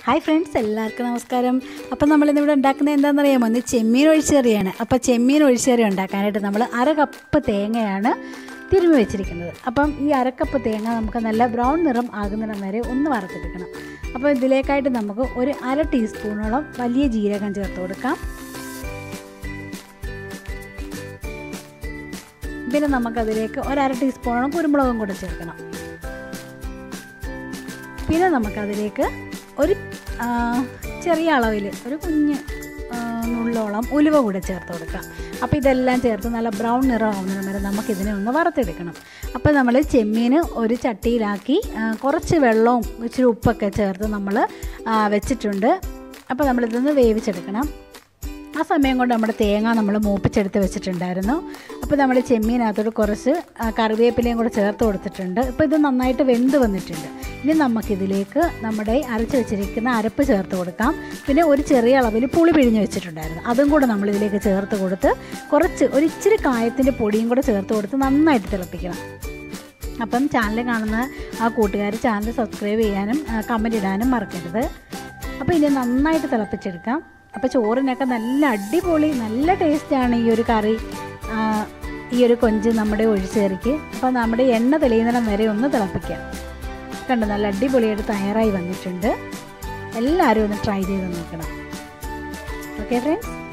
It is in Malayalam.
ഹായ് ഫ്രണ്ട്സ് എല്ലാവർക്കും നമസ്കാരം അപ്പം നമ്മളിന്നിവിടെ ഉണ്ടാക്കുന്നത് എന്താണെന്നറിയാമോ ഇന്ന് ചെമ്മീൻ ഒഴിച്ചെറിയാണ് അപ്പോൾ ചെമ്മീൻ ഒഴിച്ചെറി ഉണ്ടാക്കാനായിട്ട് നമ്മൾ അര കപ്പ് തേങ്ങയാണ് തിരുമ്മി വെച്ചിരിക്കുന്നത് അപ്പം ഈ അരക്കപ്പ് തേങ്ങ നമുക്ക് നല്ല ബ്രൗൺ നിറം ആകുന്നിടം വരെ ഒന്ന് വറുത്തെടുക്കണം അപ്പോൾ ഇതിലേക്കായിട്ട് നമുക്ക് ഒരു അര ടീസ്പൂണോളം വലിയ ജീരകം ചേർത്ത് കൊടുക്കാം പിന്നെ നമുക്കതിലേക്ക് ഒരു അര ടീസ്പൂണോളം കുരുമുളകും കൂടെ ചേർക്കണം പിന്നെ നമുക്കതിലേക്ക് ഒരു ആ, ചെറിയ അളവിൽ ഒരു കുഞ്ഞ് ആ, നുള്ളോളം ഉലുവ കൂടെ ചേർത്ത് കൊടുക്കാം അപ്പോൾ ഇതെല്ലാം ചേർത്ത് നല്ല ബ്രൗൺ നിറമാവുന്നതിന് വരെ നമുക്കിതിനെ ഒന്ന് വറുത്തെടുക്കണം അപ്പോൾ നമ്മൾ ചെമ്മീൻ ഒരു ചട്ടിയിലാക്കി ആ, കുറച്ച് വെള്ളവും ഇച്ചിരി ഉപ്പൊക്കെ ചേർത്ത് നമ്മൾ വെച്ചിട്ടുണ്ട് അപ്പോൾ നമ്മളിതൊന്ന് വേവിച്ചെടുക്കണം ആ സമയം കൊണ്ട് നമ്മുടെ തേങ്ങ നമ്മൾ മൂപ്പിച്ചെടുത്ത് വെച്ചിട്ടുണ്ടായിരുന്നു അപ്പോൾ നമ്മൾ ചെമ്മീനകത്തോട്ട് കുറച്ച് ആ, കറിവേപ്പിലയും കൂടെ ചേർത്ത് കൊടുത്തിട്ടുണ്ട് ഇപ്പോൾ ഇത് നന്നായിട്ട് വെന്ത് വന്നിട്ടുണ്ട് ഇനി നമുക്കിതിലേക്ക് നമ്മുടെ അരച്ച് വെച്ചിരിക്കുന്ന അരപ്പ് ചേർത്ത് കൊടുക്കാം പിന്നെ ഒരു ചെറിയ അളവിൽ പുളി പിഴിഞ്ഞ് വെച്ചിട്ടുണ്ടായിരുന്നു അതും കൂടെ നമ്മളിതിലേക്ക് ചേർത്ത് കൊടുത്ത് കുറച്ച് ഒരു ഇച്ചിരി കായത്തിൻ്റെ പൊടിയും കൂടെ ചേർത്ത് കൊടുത്ത് നന്നായിട്ട് തിളപ്പിക്കണം അപ്പം ചാനൽ കാണുന്ന ആ കൂട്ടുകാർ ചാനൽ സബ്സ്ക്രൈബ് ചെയ്യാനും കമൻറ്റ് ഇടാനും മറക്കരുത് അപ്പോൾ ഇനി നന്നായിട്ട് തിളപ്പിച്ചെടുക്കാം അപ്പോൾ ചോറിനൊക്കെ നല്ല അടിപൊളി നല്ല ടേസ്റ്റാണ് ഈ ഒരു കറി ആ, ഈ ഒരു കൊഞ്ച് നമ്മുടെ ഒഴിച്ചേറിക്ക് അപ്പോൾ നമ്മുടെ എണ്ണ തെളിയുന്നിടം വരെ ഒന്ന് തിളപ്പിക്കാം കണ്ടോ നല്ല അടിപൊളിയായിട്ട് തയ്യാറായി വന്നിട്ടുണ്ട് എല്ലാവരും ഒന്ന് ട്രൈ ചെയ്ത് നോക്കണം ഓക്കെ ഫ്രണ്ട്സ്